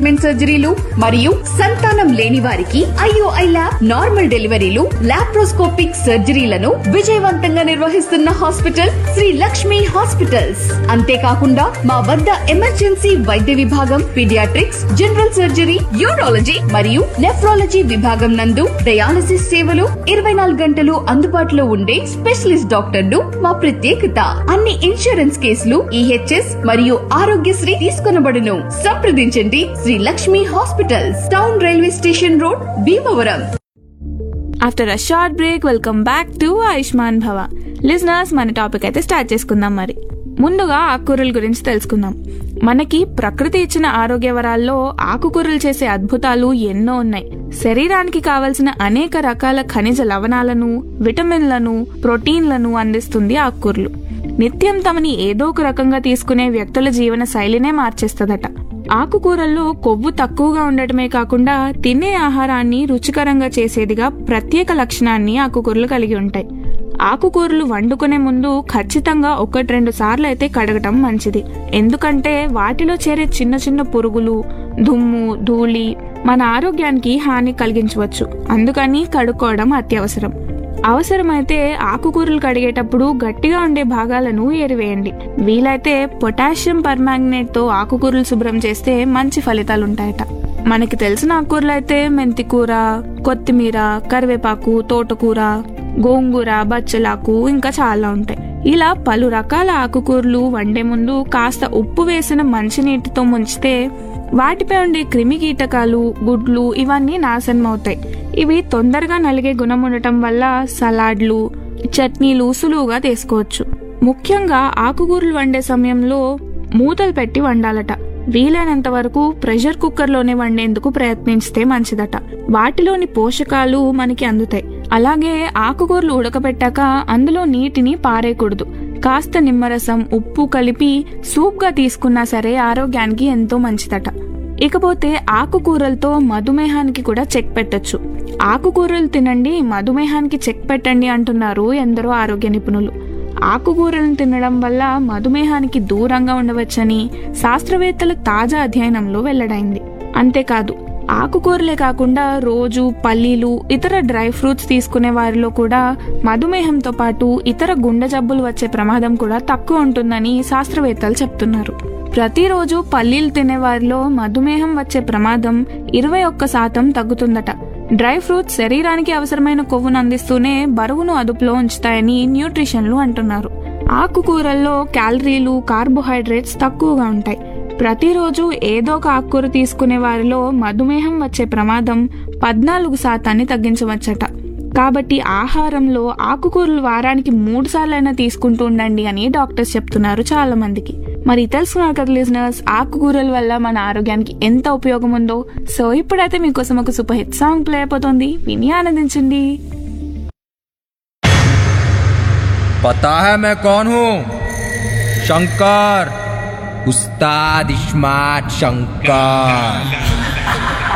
replacement సర్జరీలు మరియు సంతానం లేని వారికి ఐఓఐ ల్యాబ్ నార్మల్ డెలివరీలు లాప్రోస్కోపిక్ సర్జరీలను విజయవంతంగా నిర్వహిస్తున్న హాస్పిటల్ శ్రీ లక్ష్మి హాస్పిటల్స్ అంతేకాకుండా మా వద్ద ఎమర్జెన్సీ వైద్య విభాగం పీడియాట్రిక్స్ జనరల్ సర్జరీ యూరాలజీ మరియు నెఫ్రాలజీ విభాగం నందు డయాలసిస్ సేవలు ఇరవై నాలుగు గంటలు అందుబాటులో ఉండే స్పెషలిస్ట్ డాక్టర్లు మా ప్రత్యేకత అన్ని ఇన్సూరెన్స్ కేసులు ఈహెచ్ఎస్ మరియు ఆరోగ్యశ్రీ తీసుకొనబడును సంప్రదించండి Shri Lakshmi hospitals town railway station road Bhimavaram after a short break welcome back to Ayushman Bhava listeners మన టాపిక్ అయితే స్టార్ట్ చేసుకుందాం మరి ముందుగా ఆకుకూరల గురించి తెలుసుకుందాం మనకి ప్రకృతి ఇచ్చిన ఆరోగ్య వరాల్లో ఆకుకూరలు చేసే అద్భుతాలు ఎన్నో ఉన్నాయి శరీరానికి కావలసిన అనేక రకాల ఖనిజ లవణాలను విటమిన్లను ప్రోటీన్లను అందిస్తుంది ఆకుకూరలు నిత్యం తమని ఏదో ఒక రకంగా తీసుకునే వ్యక్తుల జీవన శైలినే మార్చేస్తదట ఆకుకూరల్లో కొవ్వు తక్కువగా ఉండటమే కాకుండా తినే ఆహారాన్ని రుచికరంగా చేసేదిగా ప్రత్యేక లక్షణాన్ని ఆకుకూరలు కలిగి ఉంటాయి ఆకుకూరలు వండుకునే ముందు ఖచ్చితంగా ఒకటి రెండు సార్లు అయితే కడగటం మంచిది ఎందుకంటే వాటిలో చేరే చిన్న చిన్న పురుగులు దుమ్ము ధూళి మన ఆరోగ్యానికి హాని కలిగించవచ్చు అందుకని కడుక్కోవడం అత్యవసరం అవసరమైతే ఆకుకూరలు కడిగేటప్పుడు గట్టిగా ఉండే భాగాలను ఏరివేయండి వీలైతే పొటాషియం పర్మాంగనేట్ తో ఆకుకూరలు శుభ్రం చేస్తే మంచి ఫలితాలుంటాయట మనకి తెలిసిన ఆకుకూరలు అయితే మెంతి కూర కొత్తిమీర కరివేపాకు తోటకూర గోంగూర బచ్చలాకు ఇంకా చాలా ఉంటాయి ఇలా పలు రకాల ఆకుకూరలు వండే ముందు కాస్త ఉప్పు వేసిన మంచినీటితో ముంచితే వాటిపై ఉండే క్రిమి కీటకాలు గుడ్లు ఇవన్నీ నాశనం అవుతాయి ఇవి తొందరగా నలిగే గుణం ఉండటం వల్ల సలాడ్లు చట్నీలు సులువుగా తీసుకోవచ్చు ముఖ్యంగా ఆకుకూరలు వండే సమయంలో మూతలు పెట్టి వండాలట వీలైనంత వరకు ప్రెషర్ కుక్కర్లోనే వండేందుకు ప్రయత్నించితే మంచిదట వాటిలోని పోషకాలు మనకి అందుతాయి అలాగే ఆకుకూరలు ఉడకబెట్టాక అందులో నీటిని పారేయకూడదు కాస్త నిమ్మరసం ఉప్పు కలిపి సూప్గా తీసుకున్నా సరే ఆరోగ్యానికి ఎంతో మంచిదట ఇకపోతే ఆకుకూరలతో మధుమేహానికి కూడా చెక్ పెట్టొచ్చు ఆకుకూరలు తినండి మధుమేహానికి చెక్ పెట్టండి అంటున్నారు ఎందరో ఆరోగ్య నిపుణులు ఆకుకూరలను తినడం వల్ల మధుమేహానికి దూరంగా ఉండవచ్చని శాస్త్రవేత్తల తాజా అధ్యయనంలో వెల్లడైంది అంతేకాదు ఆకుకూరలే కాకుండా రోజు పల్లీలు ఇతర డ్రై ఫ్రూట్స్ తీసుకునే వారిలో కూడా మధుమేహంతో పాటు ఇతర గుండె జబ్బులు వచ్చే ప్రమాదం కూడా తక్కువ ఉంటుందని శాస్త్రవేత్తలు చెప్తున్నారు ప్రతిరోజు పల్లీలు తినే వారిలో మధుమేహం వచ్చే ప్రమాదం ఇరవై ఒక్క శాతం తగ్గుతుందట డ్రై ఫ్రూట్స్ శరీరానికి అవసరమైన కొవ్వును అందిస్తూనే బరువును అదుపులో ఉంచుతాయని న్యూట్రిషన్లు అంటున్నారు ఆకుకూరల్లో క్యాలరీలు కార్బోహైడ్రేట్స్ తక్కువగా ఉంటాయి ప్రతిరోజు ఏదో ఒక ఆకుకూర తీసుకునే వారిలో మధుమేహం వచ్చే ప్రమాదం పద్నాలుగు శాతాన్ని తగ్గించవచ్చట కాబట్టి ఆహారంలో ఆకుకూరలు వారానికి మూడు సార్లైనా తీసుకుంటూ ఉండండి అని డాక్టర్స్ చెప్తున్నారు చాలా మందికి మరి తెలుసుకున్నారు కదా లిజనర్స్ ఆకుకూరల వల్ల మన ఆరోగ్యానికి ఎంత ఉపయోగం ఉందో సో ఇప్పుడైతే మీకోసం ఒక సూపర్ హిట్ సాంగ్ ప్లే అయిపోతుంది విని ఆనందించండి पता है मैं कौन हूँ शंकर उस्ताद इस्मार्ट शंकर